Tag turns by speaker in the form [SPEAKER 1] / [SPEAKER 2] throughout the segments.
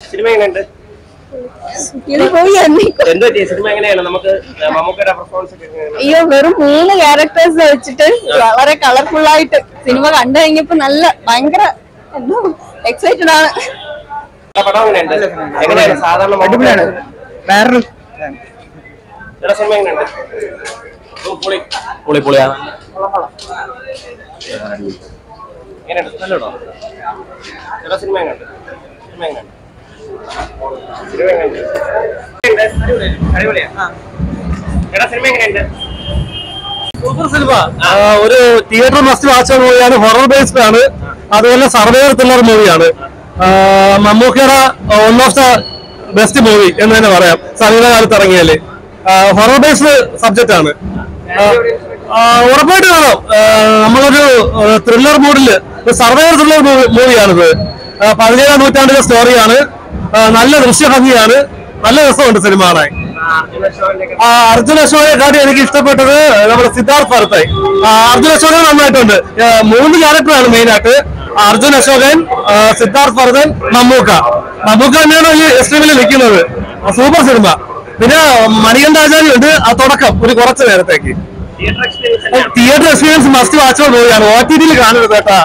[SPEAKER 1] Cinema എങ്ങനെയുണ്ട്
[SPEAKER 2] ഇത് പോയി എന്നേക്കും.
[SPEAKER 1] എന്ത് പറ്റി സിനിമ എങ്ങനെയാണ് നമുക്ക് മമ്മൂക്കയുടെ പെർഫോമൻസ് ഒക്കെ എങ്ങനെയാണ്
[SPEAKER 2] അയ്യോ വെറും മൂന്ന് ക്യാരക്ടേഴ്സ് വെച്ചിട്ട് വളരെ കളർഫുൾ ആയിട്ട് സിനിമ കണ്ടു കഴിഞ്ഞപ്പോ നല്ല ഭയങ്കര എന്തോ എക്സൈറ്റഡ് ആണ്
[SPEAKER 1] ആ പടം എങ്ങനെയുണ്ട് എങ്ങനെയാണ് സാധാരണ
[SPEAKER 3] അടിപൊളിയാണ് വേറൊരു
[SPEAKER 1] എടാ സിനിമ എങ്ങനെയുണ്ട് ഓ, പൊളി പൊളി പൊളിയാണ് എങ്ങനെയുണ്ട് നല്ലോണോ എടാ സിനിമ എങ്ങനെയുണ്ട് സിനിമ എങ്ങനെയുണ്ട് സിനിമ എങ്ങനെയുണ്ട് എങ്ങനെയുണ്ട്? അടിപൊളിയാ എടാ സിനിമ എങ്ങനെയുണ്ട്
[SPEAKER 4] സൂപ്പർ സിനിമ ആ, ഒരു തിയേറ്റർ മസ്റ്റ് വാച്ച് മൂവിയാണ് ഹൊറർ ബേസ്ഡ് ആണ് അതുപോലെ സർവൈവർ ത്രില്ലർ മൂവിയാണ് മമ്മൂക്കയുടെ one of the best movie എന്ന് തന്നെ പറയാം സമീപകാലത്ത് ഇറങ്ങിയാല് ഹൊറർ ബേസ്ഡ് സബ്ജക്റ്റ് ആണ് ആ, ആ, ഉറപ്പായിട്ട് കാണാം ആ, നമ്മളൊരു ത്രില്ലർ മൂഡില് ഒരു സർവൈവർ ത്രില്ലർ മൂവിയാണിത് ആ, പതിനേഴാം നൂറ്റാണ്ടിലെ സ്റ്റോറിയാണ് ആ, നല്ല ദൃശ്യഭംഗിയാണ് നല്ല രസമുണ്ട് സിനിമ കാണാൻ
[SPEAKER 1] അർജുന അശോകന്റെ ഒക്കെ
[SPEAKER 4] ആ, അർജുൻ അശോകനെക്കാട്ടി എനിക്ക് ഇഷ്ടപ്പെട്ടത് നമ്മുടെ സിദ്ധാർത്ഥ് ഭരത്തായി ആ, അർജുൻ അശോകൻ നന്നായിട്ടുണ്ട് ആ, മൂന്ന് ക്യാരക്ടറാണ് മെയിൻ ആയിട്ട് അർജുൻ അശോകൻ ആ, സിദ്ധാർത്ഥ് ഭരതൻ മമ്മൂക്ക മമ്മൂക്ക തന്നെയാണ് ഈ എക്സ്ട്രീമിൽ നിൽക്കുന്നത് ആ, സൂപ്പർ സിനിമ പിന്നെ മണികണ്ഠ ആചാര്യ ഉണ്ട് ആ തുടക്കം ഒരു കുറച്ച് നേരത്തേക്ക്
[SPEAKER 1] തിയേറ്റർ എക്സ്പീരിയൻസ് തന്നെയാണ്
[SPEAKER 4] തിയേറ്റർ എക്സ്പീരിയൻസ് മസ്റ്റ് വാച്ചോ മൂവിയാണ് ഒ ടി ടിയിൽ കാണരുത് കേട്ടാ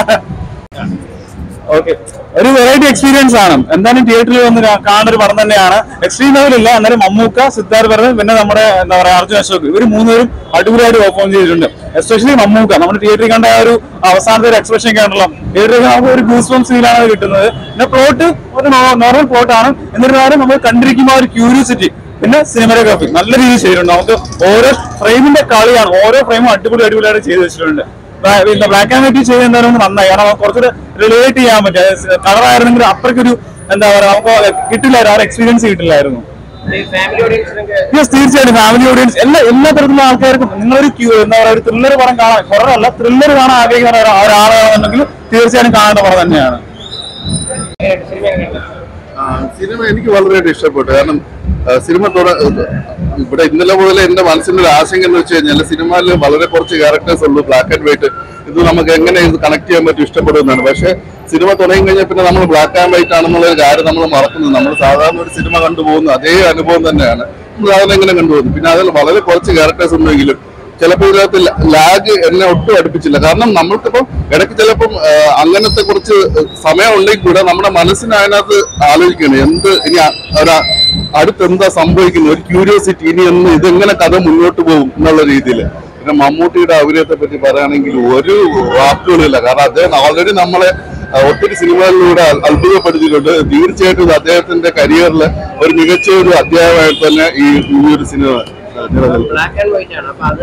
[SPEAKER 3] ഓക്കെ ഒരു വെറൈറ്റി എക്സ്പീരിയൻസ് ആണ് എന്തായാലും തിയേറ്ററിൽ വന്ന് കാ- കാണുന്ന ഒരു പടം തന്നെയാണ് എക്സ്ട്രീം ലെവലില്ല എന്നാലും മമ്മൂക്ക സിദ്ധാർത്ഥ് ഭരതൻ പിന്നെ നമ്മുടെ എന്താ പറയാ അർജുൻ അശോക് ഇവർ മൂന്നുപേരും അടിപൊളിയായിട്ട് പെർഫോം ചെയ്തിട്ടുണ്ട് എസ്പെഷ്യലി മമ്മൂക്ക നമ്മുടെ തിയേറ്ററിൽ കണ്ട ആ ഒരു അവസാനത്തെ ഒരു എക്സ്പ്രഷൻ ഒക്കെ ഉണ്ടല്ലോ തിയേറ്ററിൽ നമുക്ക് ഒരു ഗൂസ് ബംസ് ഫീലാണ് കിട്ടുന്നത് പിന്നെ പ്ലോട്ട് ഒരു നോർമൽ പ്ലോട്ടാണ് എന്നിരുന്നാലും നമ്മൾ കണ്ടിരിക്കുമ്പോൾ ആ ഒരു ക്യൂരിയോസിറ്റി പിന്നെ സിനിമോഗ്രാഫി നല്ല രീതിയിൽ ചെയ്തിട്ടുണ്ട് നമുക്ക് ഓരോ ഫ്രെയിമിന്റെ കളിയാണ് ഓരോ ഫ്രെയിമും അടിപൊളി അടിപൊളിയായിട്ട് ചെയ്ത് വെച്ചിട്ടുണ്ട് ബ്ലാക്ക് ആൻഡ് വൈറ്റ് ചെയ്ത് എന്തായാലും നന്നായി കാരണം നമുക്ക് കുറച്ചുകൂടെ റിലേറ്റ് ചെയ്യാൻ പറ്റും കളർ ആയിരുന്നെങ്കിൽ അത്രയ്ക്കൊരു എന്താ പറയാ നമുക്ക് കിട്ടില്ലായിരുന്നു ആ ഒരു എക്സ്പീരിയൻസ് കിട്ടില്ലായിരുന്നു
[SPEAKER 1] ഫാമിലി ഓഡിയൻസിനൊക്കെ
[SPEAKER 3] യെസ് തീർച്ചയായിട്ടും ഫാമിലി ഓഡിയൻസ് എല്ലാ എല്ലാ തരത്തിലുള്ള ആൾക്കാർക്കും നിങ്ങളൊരു ക്യൂ എന്താ പറയാ ഒരു ത്രില്ലർ പടം കാണാൻ horror അല്ല ത്രില്ലർ കാണാൻ ആഗ്രഹിക്കുന്ന ഒരാ- ഒരാളാണെന്നുണ്ടെങ്കിൽ തീർച്ചയായും കാണേണ്ട പടം തന്നെയാണ്
[SPEAKER 1] എങ്ങനെയുണ്ട്? സിനിമ എങ്ങനെയുണ്ട്
[SPEAKER 5] ആ, സിനിമ എനിക്ക് വളരെയായിട്ട് ഇഷ്ടപ്പെട്ടു കാരണം ആ, സിനിമ തുട ഇവിടെ ഇന്നലെ മുതൽ എന്റെ മനസ്സിന്റെ ഒരു ആശങ്ക എന്ന് വെച്ച് കഴിഞ്ഞാൽ സിനിമയിൽ വളരെ കുറച്ച് ക്യാരക്ടേഴ്സ് ഉള്ളൂ ബ്ലാക്ക് ആൻഡ് വൈറ്റ് ഇത് നമുക്ക് എങ്ങനെ ഇത് കണക്ട് ചെയ്യാൻ പറ്റും ഇഷ്ടപ്പെടുന്നതാണ് പക്ഷേ സിനിമ തുടങ്ങി കഴിഞ്ഞാൽ പിന്നെ നമ്മൾ ബ്ലാക്ക് ആൻഡ് വൈറ്റ് ആണെന്നുള്ള ഒരു കാര്യം നമ്മൾ മറക്കുന്നു നമ്മൾ സാധാരണ ഒരു സിനിമ കണ്ടുപോകുന്നു അതേ അനുഭവം തന്നെയാണ് നമ്മൾ അതിനെങ്ങനെ കണ്ടുപോകുന്നു പിന്നെ അതിൽ വളരെ കുറച്ച് ക്യാരക്ടേഴ്സ് ഉണ്ടെങ്കിലും ചിലപ്പോൾ ഇതിനകത്ത് ലാഗ് എന്നെ ഒട്ടും അടുപ്പിച്ചില്ല കാരണം നമ്മൾക്കിപ്പം ഇടയ്ക്ക് ചിലപ്പം ആ, അങ്ങനത്തെ കുറച്ച് സമയം ഉണ്ടെങ്കിൽ കൂടെ നമ്മുടെ മനസ്സിന് അതിനകത്ത് ആലോചിക്കണം എന്ത് ഇനി അ- ഒരു അടുത്ത് എന്താ സംഭവിക്കുന്നത് ഒരു ക്യൂരിയോസിറ്റി ഇനി എന്ന് ഇതെങ്ങനെ കഥ മുന്നോട്ട് പോകും എന്നുള്ള രീതിയിൽ പിന്നെ മമ്മൂട്ടിയുടെ അഭിനയത്തെ പറ്റി പറയുകയാണെങ്കിൽ ഒരു വാക്കുകളില്ല കാരണം അദ്ദേഹം ഓൾറെഡി നമ്മളെ ആ, ഒത്തിരി സിനിമകളിലൂടെ അ- അത്ഭുതപ്പെടുത്തിയിട്ടുണ്ട് തീർച്ചയായിട്ടും ഇത് അദ്ദേഹത്തിന്റെ കരിയറിൽ ഒരു മികച്ച ഒരു അധ്യായമായിട്ട് തന്നെ ഈ ഈ ഒരു സിനിമ ആ, നിലനിൽക്കും
[SPEAKER 1] ബ്ലാക്ക് ആൻഡ് വൈറ്റ് ആണ് അപ്പൊ അത്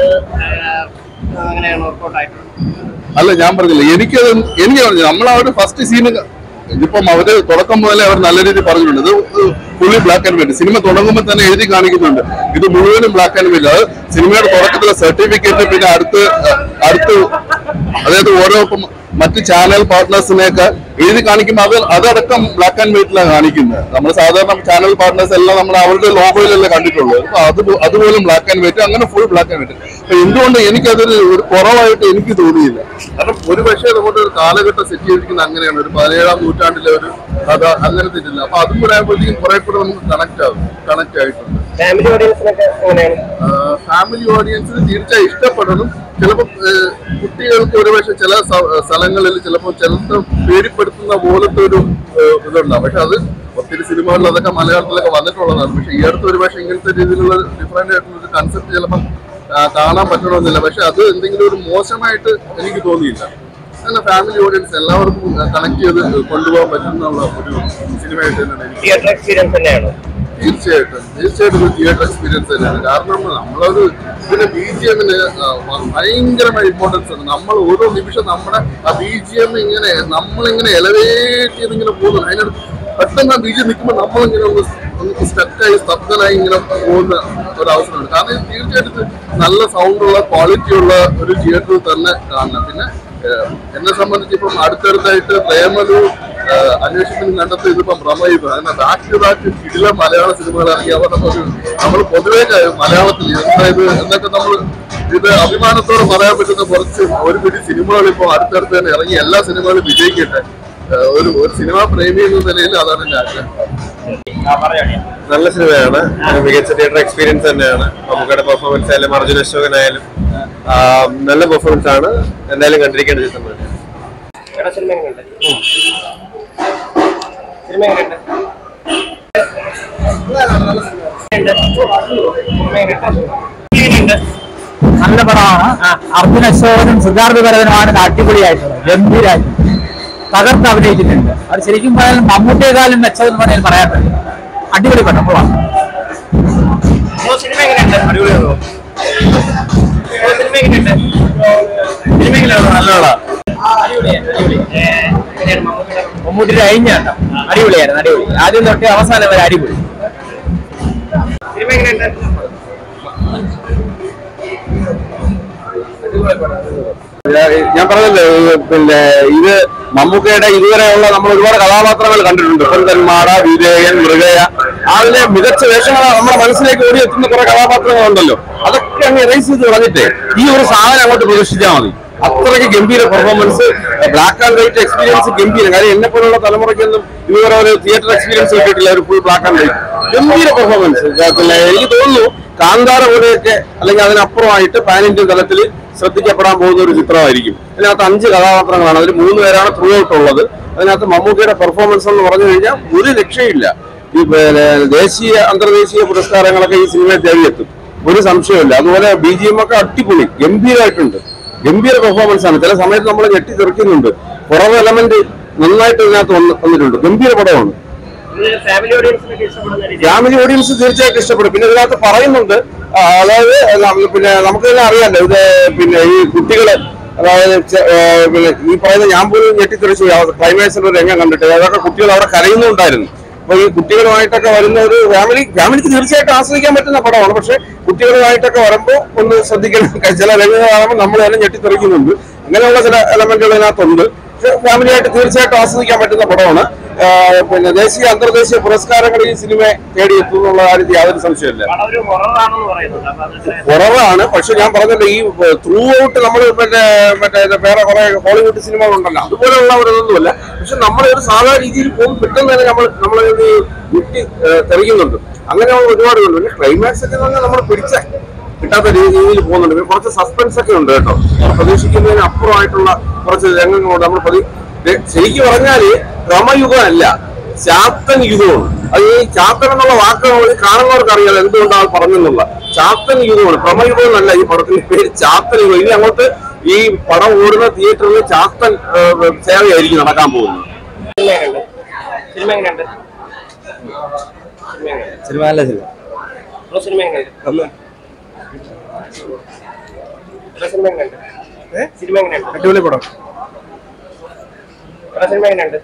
[SPEAKER 1] അങ്ങനെയാണ് വർക്കൗട്ട് ആയിട്ടുള്ളത്
[SPEAKER 5] അല്ല ഞാൻ പറഞ്ഞില്ല എനിക്കത് എനിക്ക് പറഞ്ഞു നമ്മൾ ആ ഒരു ഫസ്റ്റ് സീന് ഇതിപ്പം അവര് തുടക്കം മുതലേ അവർ നല്ല രീതിയിൽ പറഞ്ഞിട്ടുണ്ട് ഇത് ഫുള്ളി ബ്ലാക്ക് ആൻഡ് വൈറ്റ് സിനിമ തുടങ്ങുമ്പോൾ തന്നെ എഴുതി കാണിക്കുന്നുണ്ട് ഇത് മുഴുവനും ബ്ലാക്ക് ആൻഡ് വൈറ്റ് അത് സിനിമയുടെ തുടക്കത്തിലെ സർട്ടിഫിക്കറ്റ് പിന്നെ അടുത്ത് അഹ് അടുത്ത് അതായത് ഓരോ ഇപ്പം മറ്റ് ചാനൽ പാർട്ട്നേഴ്സിനെയൊക്കെ എഴുതി കാണിക്കുമ്പോൾ അത് അതടക്കം ബ്ലാക്ക് ആൻഡ് വൈറ്റിലാണ് കാണിക്കുന്നത് നമ്മൾ സാധാരണ ചാനൽ പാർട്ട്നേഴ്സ് എല്ലാം നമ്മൾ അവരുടെ ലോഗോയിലല്ലേ കണ്ടിട്ടുള്ളൂ അപ്പൊ അത് അതുപോലും ബ്ലാക്ക് ആൻഡ് വൈറ്റ് അങ്ങനെ ഫുൾ ബ്ലാക്ക് ആൻഡ് വൈറ്റ് അപ്പൊ എന്തുകൊണ്ട് എനിക്കതൊരു ഒരു കുറവായിട്ട് എനിക്ക് തോന്നിയില്ല കാരണം ഒരു പക്ഷേ നമ്മുടെ ഒരു കാലഘട്ടം സെറ്റ് ചെയ്തിരിക്കുന്നത് അങ്ങനെയാണ് ഒരു പതിനേഴാം നൂറ്റാണ്ടിലെ ഒരു കഥ അങ്ങനത്തെ ഇതില്ല അപ്പൊ അതും കൂടെ ആകുമ്പോഴത്തേക്കും കുറെ കൂടെ നമുക്ക് കണക്ട് ആകും കണക്ട് ആയിട്ടുണ്ട്
[SPEAKER 1] ഫാമിലി ഓഡിയൻസിനൊക്കെ എങ്ങനെയാണ്
[SPEAKER 5] ഫാമിലി ഓഡിയൻസിന് തീർച്ചയായും ഇഷ്ടപ്പെടണം ചിലപ്പോൾ കുട്ടികൾക്ക് ഒരുപക്ഷെ ചില സ- സ്ഥലങ്ങളിൽ ചിലപ്പോൾ ചിലപ്പോൾ പേടിപ്പെടുത്തുന്ന പോലത്തെ ഒരു ഏഹ്, ഇതുണ്ടാവും പക്ഷെ അത് ഒത്തിരി സിനിമകളിൽ അതൊക്കെ മലയാളത്തിലൊക്കെ വന്നിട്ടുള്ളതാണ് പക്ഷെ ഈ അടുത്ത് ഒരുപക്ഷെ ഇങ്ങനത്തെ രീതിയിലുള്ള ഡിഫറെന്റ് ആയിട്ടുള്ള ഒരു കൺസെപ്റ്റ് ചിലപ്പം ആ, കാണാൻ പറ്റണമെന്നില്ല പക്ഷെ അത് എന്തെങ്കിലും ഒരു മോശമായിട്ട് എനിക്ക് തോന്നിയില്ല അങ്ങനെ ഫാമിലി ഓഡിയൻസ് എല്ലാവർക്കും കണക്ട് ചെയ്ത് കൊണ്ടുപോകാൻ പറ്റുന്നുള്ള ഒരു സിനിമയായിട്ട് തന്നെയാണ് എനിക്ക്
[SPEAKER 1] തിയേറ്റർ എക്സ്പീരിയൻസ് തന്നെയാണ്
[SPEAKER 5] തീർച്ചയായിട്ടും തീർച്ചയായിട്ടും ഒരു തിയേറ്റർ എക്സ്പീരിയൻസ് തന്നെയാണ് കാരണം നമ്മളൊരു ഇതിന് ബി ജി എമ്മിന് ഭയങ്കരമായ ഇമ്പോർട്ടൻസ് ഉണ്ട് നമ്മൾ ഓരോ നിമിഷം നമ്മുടെ ആ ബി ജി എം ഇങ്ങനെ നമ്മളിങ്ങനെ എലവേറ്റ് ചെയ്ത് ഇങ്ങനെ പോകുന്നു അതിനടുത്ത് പെട്ടെന്ന് ആ ബി ജി എം നിൽക്കുമ്പോൾ നമ്മളിങ്ങനെ ഒന്ന് ഒന്ന് സ്റ്റക്കായി സ്തബ്ധനായി ഇങ്ങനെ പോകുന്ന ഒരു അവസരമുണ്ട് കാരണം ഇത് തീർച്ചയായിട്ടും ഇത് നല്ല സൗണ്ടുള്ള ക്വാളിറ്റി ഉള്ള ഒരു തിയേറ്ററിൽ തന്നെ കാണണം പിന്നെ ഏഹ്, എന്നെ സംബന്ധിച്ച് ഇപ്പം അടുത്തടുത്തായിട്ട് പ്രേമലു ഏഹ്, അന്വേഷിപ്പിനും കണ്ടെത്തി ഇതിപ്പം ഭ്രമയുന്നു അങ്ങനെ ബാക്ക് ടു ബാക്ക് കിടില മലയാള സിനിമകൾ ഇറങ്ങി അവരുടെ ഒരു നമ്മൾ പൊതുവേ ക- മലയാളത്തിൽ എന്താ ഇത് എന്നൊക്കെ നമ്മൾ ഇത് അഭിമാനത്തോടെ പറയാൻ പറ്റുന്ന കുറച്ച് ഒരു പിടി സിനിമകൾ ഇപ്പോൾ അടുത്തടുത്ത് തന്നെ ഇറങ്ങി എല്ലാ സിനിമകളും വിജയിക്കട്ടെ ഏഹ്, ഒരു ഒരു സിനിമാ പ്രേമി എന്ന നിലയിൽ അതാണ് എന്റെ ആഗ്രഹം
[SPEAKER 6] നല്ല സിനിമയാണ് ഒരു മികച്ച തിയേറ്റർ എക്സ്പീരിയൻസ് തന്നെയാണ് നമുക്കടെ പെർഫോമൻസ് ആയാലും അർജുൻ അശോകൻ ആയാലും ആ, നല്ല പെർഫോമൻസ് ആണ് എന്തായാലും കണ്ടിരിക്കേണ്ട ചിത്രമാണ്
[SPEAKER 1] സിനിമ എങ്ങനെയുണ്ട് സിനിമ എങ്ങനെയുണ്ട്
[SPEAKER 7] നല്ല പടമാണ് അർജുന അശോകനും സിദ്ധാർത്ഥ ഭരതനുമാണ് അടിപൊളിയായിട്ടുള്ളത് ഗംഭീരായിട്ട് തകർത്ത് അഭിനയിച്ചിട്ടുണ്ട് അത് ശരിക്കും പറഞ്ഞാൽ മമ്മൂട്ടിയെക്കാളും മെച്ചമെന്ന് പറഞ്ഞാൽ പറയാൻ പറ്റില്ല അടിപൊളി പടം കൊള്ളാം
[SPEAKER 1] സിനിമ എങ്ങനെയുണ്ട് അടിപൊളിയാണോ സിനിമ എങ്ങനെയുണ്ട് സിനിമ എങ്ങനെയാണ്
[SPEAKER 7] നല്ലോളാ
[SPEAKER 1] അടിപൊളിയാണ് അടിപൊളി ഏഹ്, എങ്ങനെയാണ് മമ്മൂട്ടിയുടെ
[SPEAKER 7] മമ്മൂട്ടിയുടെ അഴിഞ്ഞാട്ടോ അടിപൊളിയായിരുന്നു അടിപൊളി ആദ്യം തൊട്ട് അവസാനം വരെ അടിപൊളി
[SPEAKER 1] സിനിമ എങ്ങനെയുണ്ട്
[SPEAKER 6] ഞാൻ പറഞ്ഞല്ലോ ഇത് പിന്നെ ഇത് മമ്മൂക്കയുടെ ഇതുവരെയുള്ള നമ്മൾ ഒരുപാട് കഥാപാത്രങ്ങൾ കണ്ടിട്ടുണ്ട് പൊന്തന്മാട വിജയൻ മൃഗയ അതിലെ മികച്ച വേഷങ്ങൾ നമ്മുടെ മനസ്സിലേക്ക് ഓടി എത്തുന്ന കുറെ കഥാപാത്രങ്ങളുണ്ടല്ലോ അതൊക്കെ അങ്ങ് എറേസ് ചെയ്ത് കളഞ്ഞിട്ട് ഈ ഒരു സാധനം അങ്ങോട്ട് പ്രദർശിച്ചാൽ മതി അത്രയ്ക്ക് ഗംഭീര performance black and white experience ഗംഭീരം കാര്യം എന്നെ പോലുള്ള തലമുറയ്ക്കൊന്നും ഇതുവരെ ഒരു തിയേറ്റർ എക്സ്പീരിയൻസ് കിട്ടിയിട്ടില്ല ഒരു ഫുൾ ബ്ലാക്ക് ആൻഡ് വൈറ്റ് ഗംഭീര പെർഫോമൻസ് പിന്നെ എനിക്ക് തോന്നുന്നു കാന്താര പോലെയൊക്കെ അല്ലെങ്കിൽ അതിനപ്പുറമായിട്ട് പാൻ ഇന്ത്യൻ തലത്തിൽ ശ്രദ്ധിക്കപ്പെടാൻ പോകുന്ന ഒരു ചിത്രമായിരിക്കും അതിനകത്ത് അഞ്ച് കഥാപാത്രങ്ങളാണ് അതിൽ മൂന്ന് പേരാണ് ത്രൂ ഔട്ട് ഉള്ളത് അതിനകത്ത് മമ്മൂക്കയുടെ പെർഫോമൻസ് എന്ന് പറഞ്ഞു കഴിഞ്ഞാൽ ഒരു രക്ഷയില്ല ഈ പിന്നെ ദേശീയ അന്തർദേശീയ പുരസ്കാരങ്ങളൊക്കെ ഈ സിനിമയെ തേടിയെത്തും ഒരു സംശയമില്ല അതുപോലെ ബി ജി എം ഒക്കെ അടിപൊളി ഗംഭീരമായിട്ടുണ്ട് ഗംഭീര പെർഫോമൻസ് ആണ് ചില സമയത്ത് നമ്മൾ ഞെട്ടിത്തെറിക്കുന്നുണ്ട് കുറവ് എലമെന്റ് നന്നായിട്ട് ഇതിനകത്ത് വന്ന് വന്നിട്ടുണ്ട് ഗംഭീര പടമാണ്
[SPEAKER 1] ഇത് ഫാമിലി ഓഡിയൻസിനൊക്കെ ഇഷ്ടപ്പെടുന്ന രീതി
[SPEAKER 6] ഫാമിലി ഓഡിയൻസ് തീർച്ചയായിട്ടും ഇഷ്ടപ്പെടും പിന്നെ ഇതിനകത്ത് പറയുന്നുണ്ട് ആ, അതായത് നം- പിന്നെ നമുക്ക് തന്നെ അറിയാലോ ഇത് പിന്നെ ഈ കുട്ടികള് അതായത് ചെ- ഏ, പിന്നെ ഈ പറയുന്ന ഞാൻ പോലും ഞെട്ടിത്തെറിച്ചു ക്ലൈമാക്സിൽ ഒരു രംഗം കണ്ടിട്ട് അതൊക്കെ കുട്ടികൾ അവിടെ കരയുന്നുണ്ടായിരുന്നു അപ്പൊ ഈ കുട്ടികളുമായിട്ടൊക്കെ വരുന്ന ഒരു ഫാമിലി ഫാമിലിക്ക് തീർച്ചയായിട്ടും ആസ്വദിക്കാൻ പറ്റുന്ന പടമാണ് പക്ഷെ കുട്ടികളുമായിട്ടൊക്കെ വരുമ്പോൾ ഒന്ന് ശ്രദ്ധിക്കണം ചില രംഗങ്ങൾ കാണുമ്പോൾ നമ്മൾ തന്നെ ഞെട്ടിത്തെറിക്കുന്നുണ്ട് അങ്ങനെയുള്ള ചില എലമെന്റുകൾ ഇതിനകത്തുണ്ട് പക്ഷെ ഫാമിലിയായിട്ട് തീർച്ചയായിട്ടും ആസ്വദിക്കാൻ പറ്റുന്ന പടമാണ് ആ, പിന്നെ ദേശീയ അന്തർദേശീയ പുരസ്കാരങ്ങൾ ഈ സിനിമ തേടിയെത്തും എന്നുള്ള കാര്യത്തിൽ യാതൊരു സംശയമില്ല
[SPEAKER 1] പടം ഒരു ഹൊററാണെന്ന് പറയുന്നുണ്ട് അപ്പൊ അതിന്റെ
[SPEAKER 6] കുറവാണ് പക്ഷെ ഞാൻ പറഞ്ഞല്ലോ ഈ ത്രൂ ഔട്ട് നമ്മൾ മറ്റേ മറ്റേ ഇത് വേറെ കുറെ ഹോളിവുഡ് സിനിമകളുണ്ടല്ലോ അതുപോലെയുള്ള ഒരു ഇതൊന്നുമല്ല പക്ഷെ നമ്മൾ ഒരു സാധാരണ രീതിയിൽ പോകും പെട്ടെന്ന് തന്നെ നമ്മൾ നമ്മൾ വിട്ടി തെറിക്കുന്നുണ്ട് അങ്ങനെയുള്ള ഒരുപാട് ഉണ്ട് പിന്നെ ക്ലൈമാക്സ് ഒക്കെ എന്ന് പറഞ്ഞാൽ നമ്മൾ പിടിച്ച കിട്ടാത്ത രീതിയിൽ പോകുന്നുണ്ട് പിന്നെ കുറച്ച് സസ്പെൻസ് ഒക്കെ ഉണ്ട് കേട്ടോ പ്രതീക്ഷിക്കുന്നതിന് അപ്പുറമായിട്ടുള്ള കുറച്ച് രംഗങ്ങളുണ്ട് നമ്മൾ പ്രതി ഇത് ശരിക്കും പറഞ്ഞാല് ക്രമയുഗമല്ല ചാത്തൻ യുഗമാണ് അത് ഈ ചാത്തൻ എന്നുള്ള വാക്ക് നമ്മൾ കാണുന്നവർക്ക് അറിയാലോ എന്തുകൊണ്ടാണ് പറഞ്ഞെന്നുള്ള ചാത്തൻ യുഗമാണ് ക്രമയുഗം എന്നല്ല ഈ പടത്തിന്റെ പേര് ചാത്തൻ യുഗം ഇനി അങ്ങോട്ട് ഈ പടം ഓടുന്ന തിയേറ്ററിൽ ചാത്തൻ ഏഹ്, സേവയായിരിക്കും നടക്കാൻ പോകുന്നത്
[SPEAKER 1] സിനിമ എങ്ങനെയുണ്ട് സിനിമ എങ്ങനെയുണ്ട്
[SPEAKER 7] സിനിമ നല്ല സിനിമ
[SPEAKER 1] ബ്രോ സിനിമ എങ്ങനെയുണ്ട് ബ്രോ സിനിമ എങ്ങനെയുണ്ട് സിനിമ എങ്ങനെയുണ്ട്
[SPEAKER 7] അടിപൊളി പടം
[SPEAKER 1] ബ്രോ സിനിമ എങ്ങനെയുണ്ട്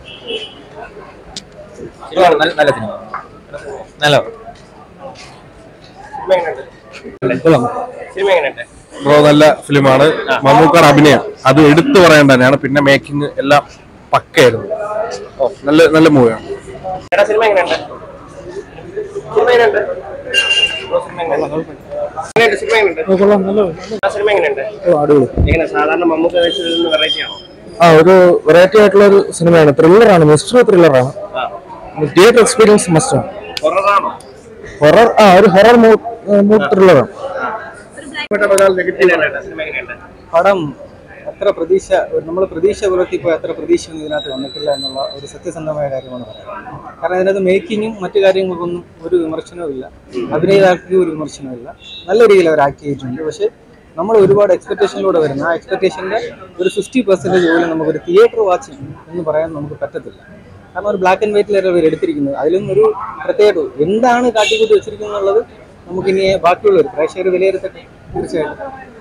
[SPEAKER 7] നല്ല സിനിമ നല്ല
[SPEAKER 1] സിനിമ എങ്ങനെയുണ്ട് സിനിമ എങ്ങനെയുണ്ട്
[SPEAKER 4] ബ്രോ നല്ല ഫിലിമാണ് മമ്മൂക്കാട് അഭിനയം അത് എടുത്തു പറയേണ്ട തന്നെയാണ് പിന്നെ മേക്കിംഗ് എല്ലാം പക്കയായിരുന്നു ഓ നല്ല നല്ല മൂവിയാണ്
[SPEAKER 1] എടാ സിനിമ എങ്ങനെയുണ്ട് സിനിമ എങ്ങനെയുണ്ട് ബ്രോ സിനിമ എങ്ങനെയുണ്ട് എങ്ങനെയുണ്ട് സിനിമ എങ്ങനെയുണ്ട് ആ സിനിമ എങ്ങനെയുണ്ട് എങ്ങനെ സാധാരണ മമ്മൂക്ക വെച്ചതിൽ നിന്ന് വെറൈറ്റി ആണോ
[SPEAKER 8] ആ ഒരു വെറൈറ്റി ആയിട്ടുള്ള ഒരു സിനിമയാണ് ത്രില്ലറാണ് മിസ്റ്ററി ത്രില്ലറാണ് തിയേറ്റർ എക്സ്പീരിയൻസ് മസ്റ്റ് ആണ്
[SPEAKER 1] ഹൊററാണോ
[SPEAKER 8] ഹൊറർ ആ ഒരു ഹൊറർ മൂഡ് മൂഡ് ത്രില്ലറാണ്
[SPEAKER 1] എങ്ങനെയുണ്ട് സിനിമ എങ്ങനെയുണ്ട്
[SPEAKER 9] പടം അത്ര പ്രതീക്ഷ നമ്മൾ പ്രതീക്ഷ പുലർത്തിപ്പോയി അത്ര പ്രതീക്ഷയൊന്നും ഇതിനകത്ത് വന്നിട്ടില്ല എന്നുള്ള ഒരു സത്യസന്ധമായ കാര്യമാണ് പറയുന്നത് കാരണം ഇതിനകത്ത് മേക്കിങ്ങും മറ്റു കാര്യങ്ങൾക്കൊന്നും ഒരു വിമർശനവും ഇല്ല അഭിനേതാക്കൾക്ക് ഒരു വിമർശനവും ഇല്ല നല്ല രീതിയിൽ അവർ ആക്ട് ചെയ്തിട്ടുണ്ട് പക്ഷേ നമ്മൾ ഒരുപാട് എക്സ്പെക്ടേഷനിലൂടെ വരുന്ന ആ എക്സ്പെക്ടേഷൻ്റെ ഒരു ഫിഫ്റ്റി പെർസെൻറ്റേജ് പോലും നമുക്കൊരു തിയേറ്റർ വാച്ച് എന്ന് പറയാൻ നമുക്ക് പറ്റത്തില്ല കാരണം ഒരു ബ്ലാക്ക് ആൻഡ് വൈറ്റിലാണ് അവർ എടുത്തിരിക്കുന്നത് അതിലും ഒരു പ്രത്യേകത എന്താണ് കാട്ടിക്കൂട്ടി വെച്ചിരിക്കുന്നത് എന്നുള്ളത് നമുക്കിനി ബാക്കിയുള്ളവർ പ്രേക്ഷകർ വിലയിരുത്തട്ടെ തീർച്ചയായിട്ടും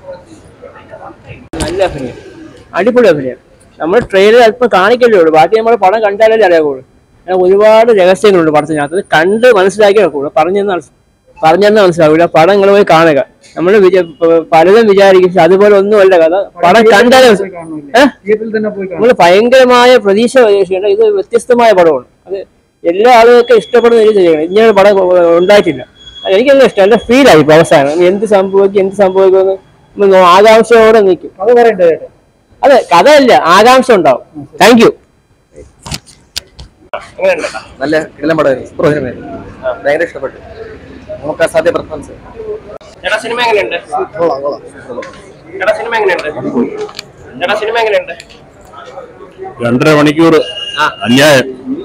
[SPEAKER 10] നല്ല അഭിനയം അടിപൊളി അഭിനയം നമ്മൾ ട്രെയിലർ അല്പം കാണിക്കല്ലേ ഉള്ളൂ ബാക്കി നമ്മൾ പടം കണ്ടാലേ അറിയാവുള്ളൂ അങ്ങനെ ഒരുപാട് രഹസ്യങ്ങളുണ്ട് പടത്തിനകത്ത് ഇത് കണ്ട് മനസ്സിലാക്കി വെക്കുള്ളൂ പറഞ്ഞെന്ന് പറഞ്ഞെന്ന് മനസ്സിലാവില്ല പടം നിങ്ങൾ പോയി കാണുക നമ്മൾ പലതും വിചാരിക്കും പക്ഷെ അതുപോലെ ഒന്നുമല്ല കഥ പടം കണ്ടാലേ നമ്മൾ ഭയങ്കരമായ പ്രതീക്ഷ പ്രതീക്ഷയുണ്ട് ഇത് വ്യത്യസ്തമായ പടമാണ് അത് എല്ലാ ആളുകൾക്കും ഇഷ്ടപ്പെടുന്ന രീതി ചെയ്യണം ഇങ്ങനെ ഒരു പടം ഉണ്ടായിട്ടില്ല അത് എനിക്കെല്ലാം ഇഷ്ടം എന്റെ ഫീലായി ഇപ്പൊ അവസാനം ഇനി എന്ത് സംഭവിക്കും എന്ത് സംഭവിക്കുമെന്ന് നമ്മൾ നോ- ആകാംക്ഷയോടെ നിൽക്കും
[SPEAKER 9] അത് പറയട്ടെ
[SPEAKER 10] അതെ കഥയല്ല ആകാംക്ഷ ഉണ്ടാവും താങ്ക് യു
[SPEAKER 1] എങ്ങനെയുണ്ട് ചേട്ടാ?
[SPEAKER 8] നല്ല കിടലം പടമായിരുന്നു സൂപ്പർ സിനിമയായിരുന്നു ഭയങ്കര ഇഷ്ടപ്പെട്ടു നമുക്ക് അസാധ്യ പെർഫോമൻസ്
[SPEAKER 1] ചേട്ടാ സിനിമ എങ്ങനെയുണ്ട് ചേട്ടാ സിനിമ എങ്ങനെയുണ്ട് ചേട്ടാ സിനിമ എങ്ങനെയുണ്ട്
[SPEAKER 6] രണ്ടര മണിക്കൂർ അന്യായം